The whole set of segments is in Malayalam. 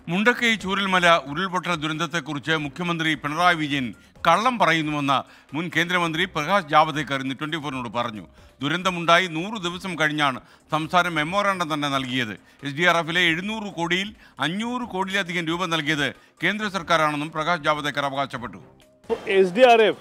മുണ്ടക്കൈ ചൂരൽമല ഉരുൾപൊട്ടൽ ദുരന്തത്തെക്കുറിച്ച് മുഖ്യമന്ത്രി പിണറായി വിജയൻ കള്ളം പറയുന്നുവെന്ന് മുൻ കേന്ദ്രമന്ത്രി പ്രകാശ് ജാവദേക്കർ ഇന്ന് ട്വന്റി ഫോറിനോട് പറഞ്ഞു ദുരന്തമുണ്ടായി നൂറ് ദിവസം കഴിഞ്ഞാണ് സംസ്ഥാനം മെമ്മോറാണ്ടം തന്നെ നൽകിയത് എസ് ഡി ആർ എഫിലെ എഴുന്നൂറ് കോടിയിൽ അഞ്ഞൂറ് കോടിയിലധികം രൂപ നൽകിയത് കേന്ദ്ര സർക്കാരാണെന്നും പ്രകാശ് ജാവദേക്കർ അവകാശപ്പെട്ടു SDRF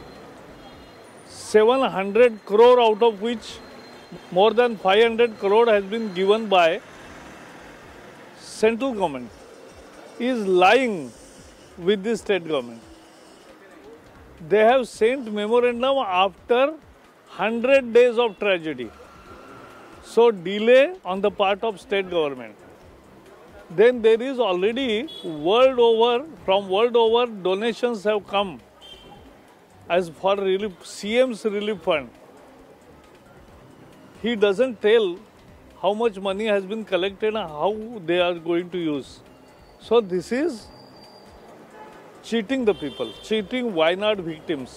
700 crore out of which more than 500 crore has been given by central government is lying with the state government. They have sent memorandum after 100 days of tragedy. So delay on the part of state government. then there is already world over from world over donations have come as for relief cm's relief fund he doesn't tell how much money has been collected and how they are going to use so this is cheating the people cheating wynad victims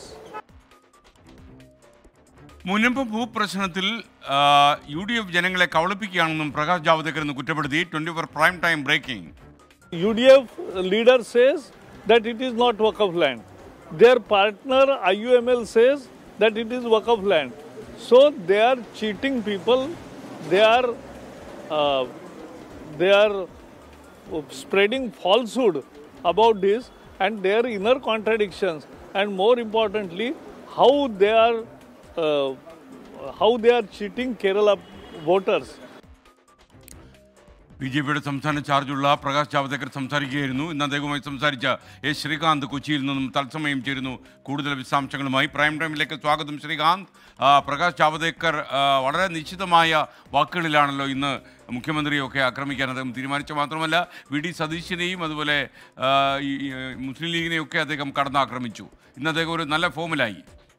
മുനമ്പ് ഭൂപ്രശ്നത്തിൽ ആ, യു ഡി എഫ് ജനങ്ങളെ കബളിപ്പിക്കുകയാണെന്നും പ്രകാശ് ജാവദേക്കർ ഇന്ന് കുറ്റപ്പെടുത്തി twenty four prime time breaking UDF leader says that it is not Wakaf land. Their partner IUML says that it is Wakaf land. So they are cheating people. They are uh, they are spreading falsehood about this and their inner contradictions and more importantly how they are uh, how they are cheating Kerala voters. B J പിയുടെ സംസ്ഥാന ചാർജുള്ള പ്രകാശ് ജാവദേക്കർ സംസാരിക്കുകയായിരുന്നു ഇന്ന് അദ്ദേഹവുമായി സംസാരിച്ച എസ് ശ്രീകാന്ത് കൊച്ചിയിൽ നിന്നും തത്സമയം ചേരുന്നു കൂടുതൽ വിശദാംശങ്ങളുമായി പ്രൈം ടൈമിലേക്ക് സ്വാഗതം ശ്രീകാന്ത് ആ, പ്രകാശ് ജാവദേക്കർ ആ, വളരെ നിശ്ചിതമായ വാക്കുകളിലാണല്ലോ ഇന്ന് മുഖ്യമന്ത്രിയൊക്കെ ആക്രമിക്കാൻ അദ്ദേഹം തീരുമാനിച്ച മാത്രമല്ല വി ഡി സതീശിനെയും അതുപോലെ ആ, ഈ ഈ, മുസ്ലിം ലീഗിനെയൊക്കെ അദ്ദേഹം കടന്നാക്രമിച്ചു ഇന്ന് അദ്ദേഹം ഒരു നല്ല ഫോമിലായി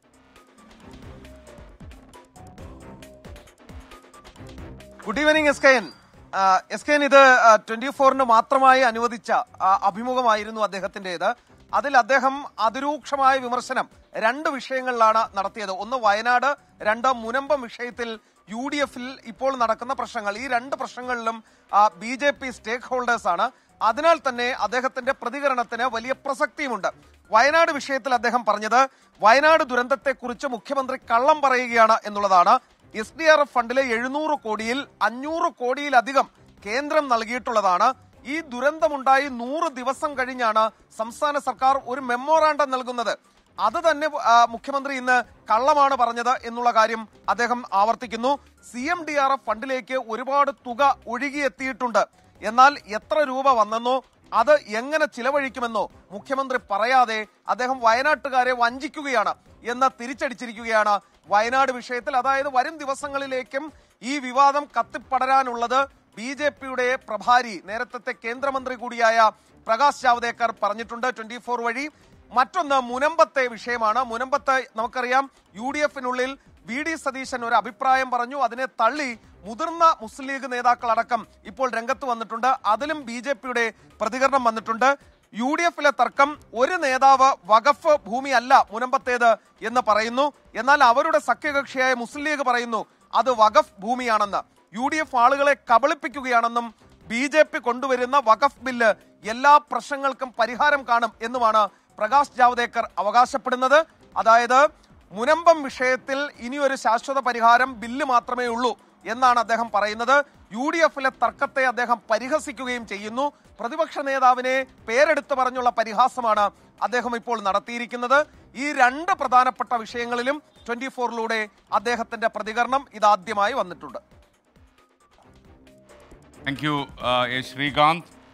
good evening S K N S K N ഇത് ട്വന്റി ഫോറിന് മാത്രമായി അനുവദിച്ച ആ, അഭിമുഖമായിരുന്നു അദ്ദേഹത്തിന്റേത് അതിൽ അദ്ദേഹം അതിരൂക്ഷമായ വിമർശനം രണ്ട് വിഷയങ്ങളിലാണ് നടത്തിയത് ഒന്ന് വയനാട് രണ്ട് മുനമ്പം വിഷയത്തിൽ യു ഡി എഫിൽ ഇപ്പോൾ നടക്കുന്ന പ്രശ്നങ്ങൾ ഈ രണ്ട് പ്രശ്നങ്ങളിലും B J P stake holders ആണ് അതിനാൽ തന്നെ അദ്ദേഹത്തിന്റെ പ്രതികരണത്തിന് വലിയ പ്രസക്തിയുമുണ്ട് വയനാട് വിഷയത്തിൽ അദ്ദേഹം പറഞ്ഞത് വയനാട് ദുരന്തത്തെക്കുറിച്ച് മുഖ്യമന്ത്രി കള്ളം പറയുകയാണ് എന്നുള്ളതാണ് എസ് ഡി ആർ എഫ് ഫണ്ടിലെ എഴുന്നൂറ് കോടിയിൽ അഞ്ഞൂറ് കോടിയിലധികം കേന്ദ്രം നൽകിയിട്ടുള്ളതാണ് ഈ ദുരന്തമുണ്ടായി നൂറ് ദിവസം കഴിഞ്ഞാണ് സംസ്ഥാന സർക്കാർ ഒരു മെമ്മോറാണ്ടം നൽകുന്നത് അത് തന്നെ ആ, മുഖ്യമന്ത്രി ഇന്ന് കള്ളമാണ് പറഞ്ഞത് എന്നുള്ള കാര്യം അദ്ദേഹം ആവർത്തിക്കുന്നു C M D R F ഫണ്ടിലേക്ക് ഒരുപാട് തുക ഒഴുകിയെത്തിയിട്ടുണ്ട് എന്നാൽ എത്ര രൂപ വന്നെന്നോ അത് എങ്ങനെ ചിലവഴിക്കുമെന്നോ മുഖ്യമന്ത്രി പറയാതെ അദ്ദേഹം വയനാട്ടുകാരെ വഞ്ചിക്കുകയാണ് എന്ന് തിരിച്ചടിച്ചിരിക്കുകയാണ് വയനാട് വിഷയത്തിൽ അതായത് വരും ദിവസങ്ങളിലേക്കും ഈ വിവാദം കത്തിപ്പടരാനുള്ളത് ബി ജെ പിയുടെ പ്രഭാരി നേരത്തെ കേന്ദ്രമന്ത്രി കൂടിയായ പ്രകാശ് ജാവദേക്കർ പറഞ്ഞിട്ടുണ്ട് ട്വന്റി ഫോർ വഴി മറ്റൊന്ന് മുനമ്പത്തെ വിഷയമാണ് മുനമ്പത്ത് നമുക്കറിയാം യു ഡി എഫിനുള്ളിൽ വി ഡി സതീശൻ ഒരു അഭിപ്രായം പറഞ്ഞു അതിനെ തള്ളി മുതിർന്ന മുസ്ലിം ലീഗ് നേതാക്കളടക്കം ഇപ്പോൾ രംഗത്ത് വന്നിട്ടുണ്ട് അതിലും ബി ജെ പിയുടെ പ്രതികരണം വന്നിട്ടുണ്ട് യു ഡി എഫിലെ തർക്കം ഒരു നേതാവ് വഖഫ് ഭൂമിയല്ല മുനമ്പത്തേത് എന്ന് പറയുന്നു എന്നാൽ അവരുടെ സഖ്യകക്ഷിയായ മുസ്ലിം ലീഗ് പറയുന്നു അത് വഖഫ് ഭൂമിയാണെന്ന് യു ഡി എഫ് ആളുകളെ കബളിപ്പിക്കുകയാണെന്നും ബി ജെ പി കൊണ്ടുവരുന്ന വഖഫ് ബില്ല് എല്ലാ പ്രശ്നങ്ങൾക്കും പരിഹാരം കാണും എന്നുമാണ് പ്രകാശ് ജാവദേക്കർ അവകാശപ്പെടുന്നത് അതായത് മുനമ്പം വിഷയത്തിൽ ഇനിയൊരു ശാശ്വത പരിഹാരം ബില്ല് മാത്രമേ ഉള്ളൂ എന്നാണ് അദ്ദേഹം പറയുന്നത് യു ഡി എഫിലെ തർക്കത്തെ അദ്ദേഹം പരിഹസിക്കുകയും ചെയ്യുന്നു പ്രതിപക്ഷ നേതാവിനെ പേരെടുത്ത് പറഞ്ഞുള്ള പരിഹാസമാണ് അദ്ദേഹം ഇപ്പോൾ നടത്തിയിരിക്കുന്നത് ഈ രണ്ട് പ്രധാനപ്പെട്ട വിഷയങ്ങളിലും ട്വന്റി ഫോറിലൂടെ അദ്ദേഹത്തിന്റെ പ്രതികരണം ഇതാദ്യമായി വന്നിട്ടുണ്ട് താങ്ക് യു എ ശ്രീകാന്ത്